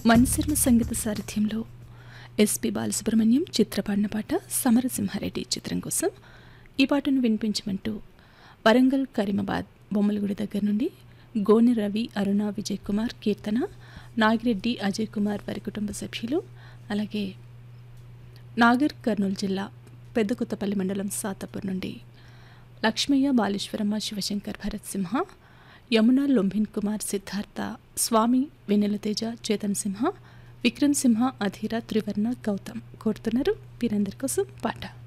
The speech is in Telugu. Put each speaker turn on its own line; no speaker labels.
మన్సిర్మ సంగీత సారథ్యంలో ఎస్పి బాలసుబ్రహ్మణ్యం చిత్రపాడిన పాట సమరసింహారెడ్డి చిత్రం కోసం ఈ పాటను వినిపించమంటూ వరంగల్ కరీమాబాద్ బొమ్మలగుడి దగ్గర నుండి గోనె రవి అరుణ విజయ్ కుమార్ కీర్తన నాగిరెడ్డి అజయ్ కుమార్ వారి కుటుంబ సభ్యులు అలాగే నాగర్ కర్నూలు జిల్లా పెద్దకొత్తపల్లి మండలం సాతాపూర్ నుండి లక్ష్మయ్య బాలేశ్వరమ్మ శివశంకర్ భరత్ సింహ యమున లొంభిన్ కుమార్ సిద్ధార్థ స్వామి వెన్నెలతేజ చేతన్ సింహ విక్రమ్ సింహ అధీర త్రివర్ణ గౌతమ్ కోరుతున్నారు వీరందరి కోసం పాట